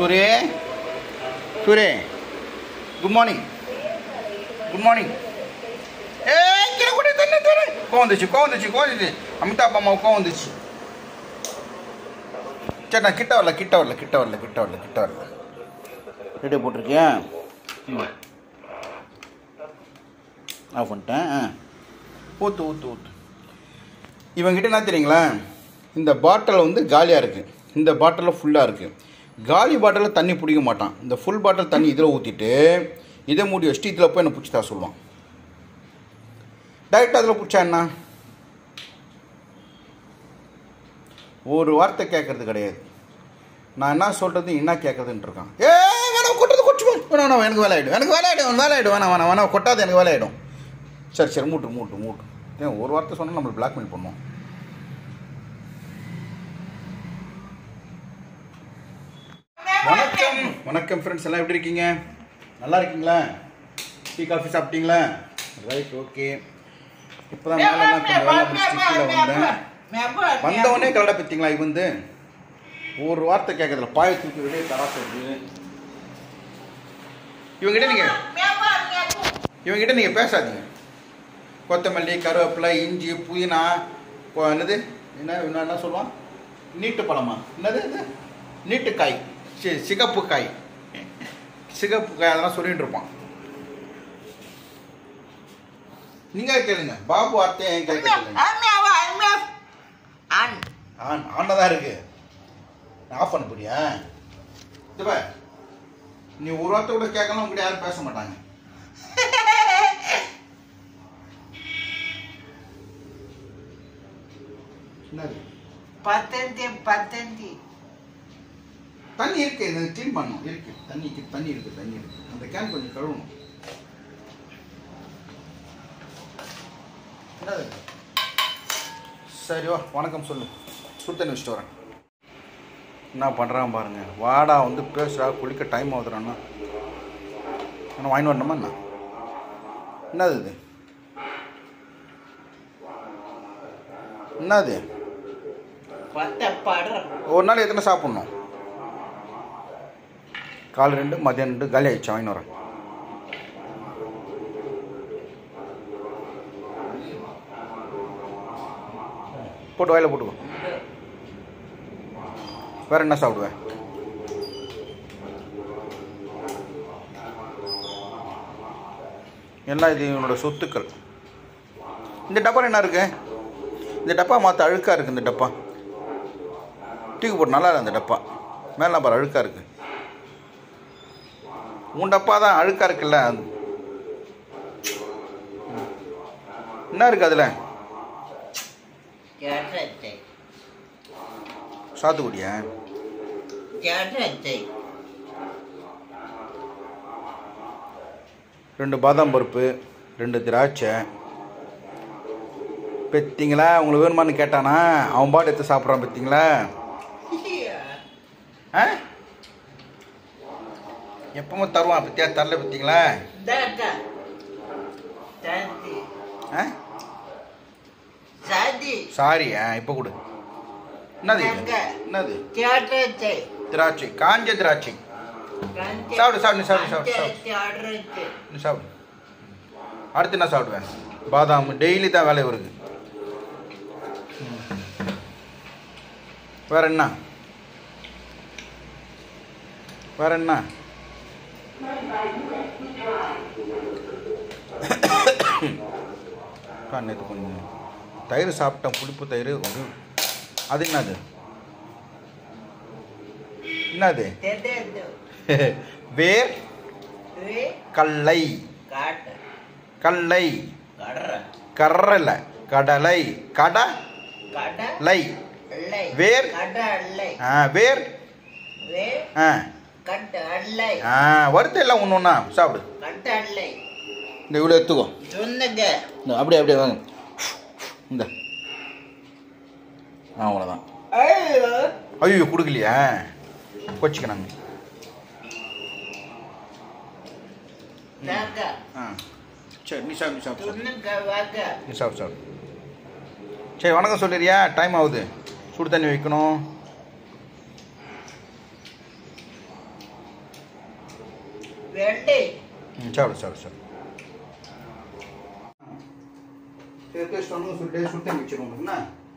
சூரிய சூரிய good morning good morning ஏ கீழே கூட தண்ணி தண்ணி கோவம் வந்துச்சு கோவம் வந்துச்சு கோவம் வந்துச்சு அமிதாப் அம்மா கோவம் வந்துச்சு சரி நான் கிட்ட வரல கிட்ட வரல கிட்ட வரல கிட்ட வரல கிட்ட வரல ரெடி போட்டிருக்கியா ஆஃப் பண்ணிட்டேன் ஆ ஊற்று ஊற்று ஊற்று இவங்கிட்ட என்ன தெரியுங்களா இந்த பாட்டில் வந்து காலியாக இருக்குது இந்த பாட்டிலில் ஃபுல்லாக இருக்குது காலி பாட்டிலில் தண்ணி பிடிக்க மாட்டான் இந்த ஃபுல் பாட்டில் தண்ணி இதில் ஊற்றிட்டு இதை மூடி வச்சுட்டு இதில் போய் என்னை பிடிச்சி தர சொல்லுவான் டைரெக்டாக அதில் பிடிச்சா என்ன ஒரு வார்த்தை கேட்கறது கிடையாது நான் என்ன சொல்கிறது என்ன கேட்குறதுன்ட்டு இருக்கான் ஏ வேணாம் கொட்டது கொச்சு வேணாம் வேணாம் எனக்கு வேலை ஆகிடும் எனக்கு வேலை ஆகிடும் வேலை ஆகிடும் வேணாம் வேணாம் வேணாம் கொட்டாது எனக்கு வேலை ஆகிடும் சரி சரி மூட்டு மூட்டு மூட்டு ஏன் ஒரு வார்த்தை சொன்னால் நம்மளை பிளாக்மெயில் பண்ணுவோம் வணக்கம் வணக்கம் ஃப்ரெண்ட்ஸ் எல்லாம் எப்படி இருக்கீங்க நல்லா இருக்கீங்களா டீ காஃபி சாப்பிட்டீங்களா ரைட் ஓகே இப்போ தான் மேலே எல்லாம் கொஞ்சம் வேலை முடிச்சுட்டு கீழே வந்தேன் வந்தவொடனே கலடா பற்றிங்களா இது வந்து ஒரு வார்த்தை கேட்கறதுல பாய தூக்கி வெளியே தரா சொல்லுது இவங்ககிட்ட நீங்கள் இவங்ககிட்ட நீங்கள் பேசாதீங்க கொத்தமல்லி கருவேப்பிலை இஞ்சி புதினா கொ- என்னது என்ன என்ன என்ன சொல்லுவான் நீட்டு பழமா என்னது இது நீட்டுக்காய் சி சிகப்பு காய் சிகப்பு காய் அதெல்லாம் சொல்லிட்டு இருப்பான் நீங்கள் கேளுங்க பாபு வார்த்தையை ஏன் கேட்க கேளுங்க ஆன் ஆனில் தான் இருக்கு ஆஃப் பண்ண போறியா இது பார், நீ ஒரு வார்த்தை கூட கேட்கலாம் உங்ககிட்ட யாரும் பேச மாட்டாங்க என்னது பத்தந்தி பத்தந்தி தண்ணி இருக்கு இது க்ளீன் பண்ணணும் இருக்கு தண்ணி இருக்கு தண்ணி இருக்கு தண்ணி இருக்கு அந்த கேன் கொஞ்சம் கழுவணும் என்னது சரி வா வணக்கம் சொல்லு சுடு தண்ணி வச்சுட்டு வரேன் என்ன பண்ணுறான் பாருங்க வாடா வந்து பேசுறா குளிக்க டைம் ஆகுதுறான்னா ஆனால் வாங்கி வரணுமா என்ன என்னது இது என்னது பத்த படுற ஒரு நாள் எத்தனை சாப்பிட்ணும் கால் ரெண்டு மதியம் ரெண்டு காலி ஆயிடுச்சு வாங்கி வரேன் போட்டு வாயில போட்டுக்கோ வேற என்ன சாப்பிடுவேன் எல்லாம் இது இவனோட சொத்துக்கள் இந்த டப்பா என்ன இருக்கு இந்த டப்பா மாற்ற அழுக்காக இருக்குது இந்த டப்பா தூக்கி போட்டு நல்லா இல்லை அந்த டப்பா மேலே பாரு அழுக்காக இருக்கு உன் டப்பா தான் அழுக்காக இருக்குல்ல அது என்ன இருக்கு அதில் ஜடத்தை சாத்துக்குடியா ஜடத்தை ரெண்டு பாதாம் பருப்பு ரெண்டு திராட்சை பெத்திங்களா உங்களுக்கு வேணுமான்னு கேட்டானா அவன் பாட்டு எடுத்து சாப்பிட்றான் பெத்திங்களா ஆ எப்பவும் தருவான் பத்தியா தரல பத்திங்களா தாத்தா தந்தி ஆ சதி சாரி ஆ இப்போ கொடு என்னது இது? எங்க? என்னது ஜடத்தை திராட்சை காஞ்ச திராட்சை சாப்பிடு, சாப்பிடு, சாப்பிடு, சாப்பிடு, சாப்பிடு. ஜடத்தை நீ சாப்பிடு அடுத்து என்ன சாப்பிடுவேன் பாதாம் டெய்லி தான் வேலை வருது வேற என்ன வேற என்ன நேற்று கொஞ்சம் தயிர் சாப்பிட்டேன் புளிப்பு தயிர் ஒரு அது என்னது என்னது தெதது வேர் வே கல்லை காட்ட கல்லை கடற கரலை கடலை கடலை கடலை வேர். கடலை ஆ வேர் வே ஆ கடலை ஆ வறுத்த எல்லாம் ஒன்று ஒன்றா சாப்பிடு கடலை இந்த இவ்வளோ எடுத்துக்கோ சொன்னங்க இந்த அப்படியே அப்படியே வாங்க இந்த ஆ அவ்வளோதான் ஐயோ ஐயோ கொடுக்கலையா கொச்சிக்கிறாங்க தாத்தா ஆ சரி நீ சாப்பிடு நீ சாப்பிடு சாப்பிடு. சொன்னங்க வாங்க நீ சாப்பிடு சாப்பிடு சரி வணக்கம் சொல்லிடுறியா டைம் ஆகுது சுடு தண்ணி வைக்கணும் வெள்ளை ம் சாப்பிடு சாப்பிடு சாப்பிடு டேஸ்ட் ஒன்று சுட்டு சுட்டு வச்சுருவோம்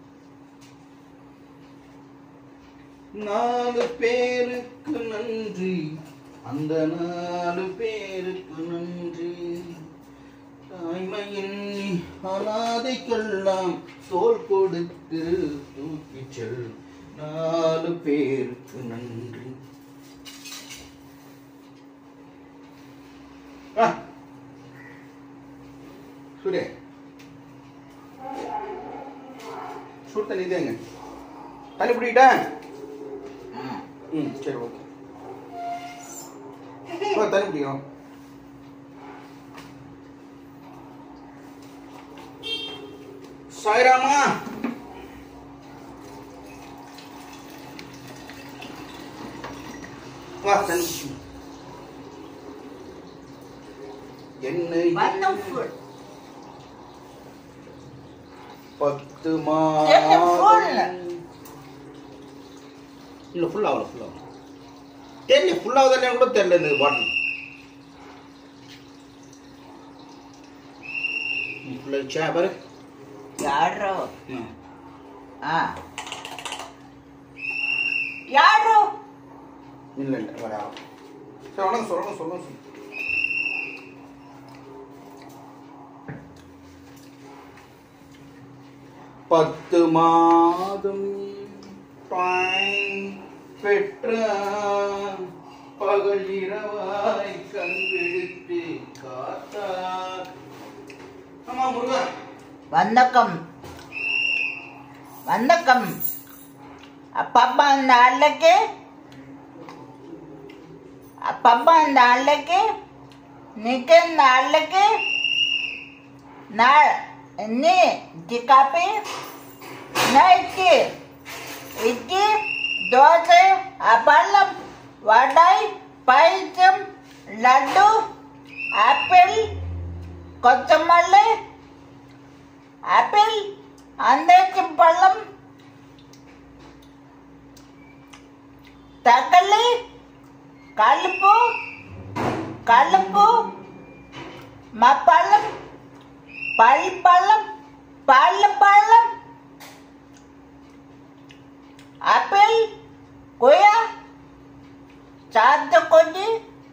நாலு பேருக்கு நன்றி அந்த நாலு பேருக்கு நன்றி தாய்மையின் அனாதைக்கெல்லாம் தோல் கொடுத்து தூக்கிச் செல் நாலு பேருக்கு நன்றி ஆ சூரிய சுடு தண்ணி தேங்க தண்ணி பிடிக்கிட்டேன் ம் சரி ஓகே வா, தண்ணி பிடிக்கணும் சாய்ராமா வா தண்ணி பிடிக்கணும். என்ன Wonderful. பத்து என்ன full? மாதம் இல்லை ஃபுல் ஆகல ஃபுல் ஆகல தெரியல ஃபுல் ஆகுதா கூட தெரியல இந்த பாட்டில் ஃபுல் ஆயிடுச்சா பாரு யாரோ ம். ஆ யாரோ இல்லை இல்லை வர சரி வணக்கம் சொல்லுங்க சொல்லுங்க சொல்லுங்க பத்து மாதம் பாய் பெற்ற பகல் இரவாய் கண் விழித்து காத்தார் ஆமா முருகா வணக்கம் வணக்கம் அப்பப்பா அந்த அள்ளைக்கு அப்பப்பா அந்த அள்ளைக்கு நிக்க இந்த அள்ளைக்கு நான் நீ copy night idli dosa appalam vada payasam laddu apple கொத்தமல்லி ஆப்பிள் அந்தேச்சி பழம் தக்காளி கல்லுப்பு கல்லுப்பு மப்பழம் பல்பழம் பல்பழம் ஆப்பிள் கொய்யா சாத்துக்குடி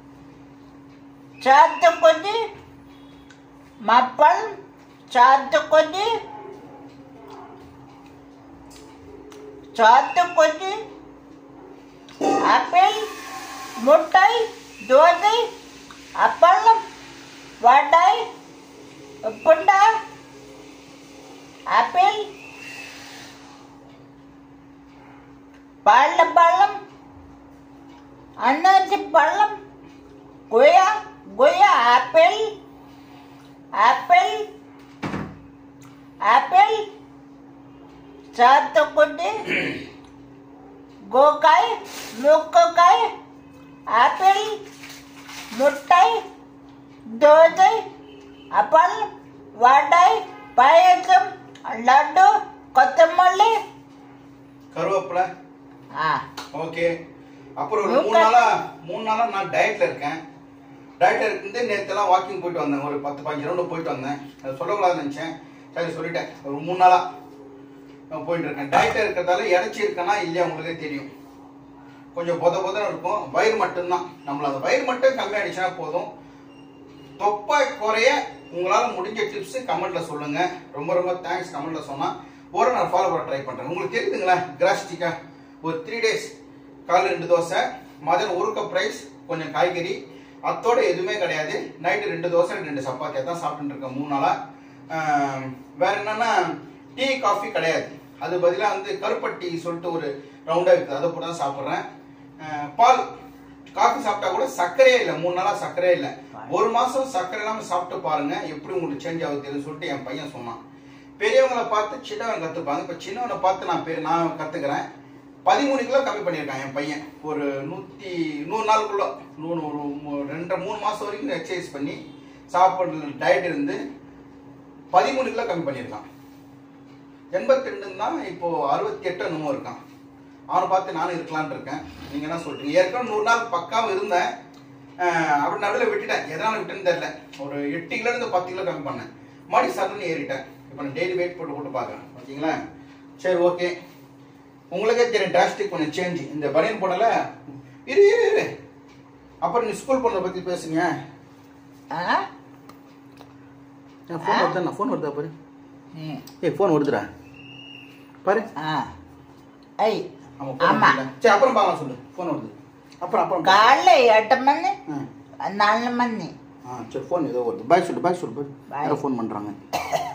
சாத்துக்குடி மப்பழம் சாத்துக்குடி சாத்துக்குடி ஆப்பிள் முட்டை தோசை அப்பளம் வடை புண்டா ஆப்பிள் பழம் அன்னாச்சி பழம் கொய்யா கொய்யா ஆப்பிள் ஆப்பிள் ஆப்பிள் சாத்துக்குடி கோக்காய் மூக்கக்காய் ஆப்பிள் முட்டை தோசை அப்பள் வடை பாயசம் லட்டு கொத்தமல்லி கருவேப்பிலை ஆ ஓகே அப்புறம் ஒரு மூணு நாளா மூணு நாளா நான் டயட்ல இருக்கேன் டயட்ல இருந்து நேற்றுலாம் வாக்கிங் போயிட்டு வந்தேன் ஒரு பத்து பதினஞ்சு ரவுண்டு போயிட்டு வந்தேன் அதை சொல்லக்கூடாதுன்னு நினச்சேன் சரி சொல்லிட்டேன் ஒரு மூணு நாளா நான் போயிட்டு இருக்கேன் டயட்ல இருக்கிறதால இறைச்சி இருக்கேன்னா இல்லையா உங்களுக்கே தெரியும் கொஞ்சம் பொத பொதன்னு இருக்கும் வயிறு மட்டும்தான் நம்மள அந்த வயிறு மட்டும் கம்மியாயிடுச்சுன்னா போதும் தொப்பை குறைய உங்களால் முடிஞ்ச டிப்ஸ் கமெண்ட்ல சொல்லுங்க ரொம்ப ரொம்ப தேங்க்ஸ் கமெண்ட்ல சொன்னா ஒரு நான் ஃபாலோ பண்ண ட்ரை பண்றேன் உங்களுக்கு தெரியுதுங்களா கிராஸ்டிக்கா ஒரு த்ரீ டேஸ் காலைல ரெண்டு தோசை மதியம் ஒரு கப் ரைஸ் கொஞ்சம் காய்கறி அத்தோட எதுவுமே கிடையாது நைட்டு ரெண்டு தோசை ரெண்டு சப்பாத்தியா தான் சாப்பிட்டுட்டு இருக்கேன் மூணு நாளா ஆஹ் வேற என்னன்னா டீ காஃபி கிடையாது அது பதிலாக வந்து கருப்பட்டி சொல்லிட்டு ஒரு ரவுண்டா இருக்குது அதை போட்டு தான் சாப்பிட்றேன் ஆஹ் பால் காஃபி சாப்பிட்டா கூட சர்க்கரையே இல்லை மூணு நாளா சர்க்கரையே இல்லை ஒரு மாசம் சர்க்கரை இல்லாம சாப்பிட்டு பாருங்க எப்படி உங்களுக்கு சேஞ்ச் ஆகுதுன்னு சொல்லிட்டு என் பையன் சொன்னான் பெரியவங்களை பார்த்து சின்னவன் கத்துப்பாங்க இப்ப சின்னவனை பார்த்து நான் பெ- நான் கத்துக்கிறேன் பதிமூணு கிலோ கம்மி பண்ணியிருக்கான் என் பையன் ஒரு நூத்தி நூறு நாளுக்குள்ள நூறு ஒரு மூ- ரெண்டரை மூணு மாசம் வரைக்கும் எக்ஸசைஸ் பண்ணி சாப்பாடு டயட் இருந்து பதிமூணு கிலோ கம்மி பண்ணியிருக்கான் எண்பத்தி ரெண்டுன்னு தான் இப்போ அறுபத்தி எட்டு என்னமோ இருக்கான் அவனை பார்த்து நானும் இருக்கலாம்னு இருக்கேன் நீங்க என்ன சொல்றீங்க ஏற்கனவே நூறு நாள் பக்காவும் இருந்தேன் அஹ், அப்படி நடுவில் விட்டுட்டேன் எதனால விட்டேன்னு தெரியல ஒரு எட்டு கிலோ இருந்து பத்து கிலோ கம்மி பண்ணேன் மறுபடியும் சடன்னு ஏறிட்டேன் இப்போ நான் டெய்லி வெயிட் போட்டு போட்டு பார்க்குறேன் ஓகேங்களா சரி ஓகே உங்களுக்கே தெரியும் டிராஸ்டிக் கொஞ்சம் சேஞ்ச் இந்த பனியன் போடல இரு இரு இரு அப்புறம் நீ ஸ்கூல் போனதை பற்றி பேசுங்க ஆ ஃபோன் வருதா ஃபோன் வருதா பாரு ம். ஏய் ஃபோன் வருதுடா பாரு ஆ ஐ ஆமா phone ஆமா வருதுல்ல? சரி அப்புறம் பார்க்கலாம் சொல்லு ஃபோன் வருது அப்புறம் அப்புறம் காலைல எட்டு மணி ஆ நாலு மணி ஆ சரி ஃபோன் ஏதோ வருது பாய் சொல்லு பாய் சொல்லு பாய் Bye. யாரோ ஃபோன் பண்ணுறாங்க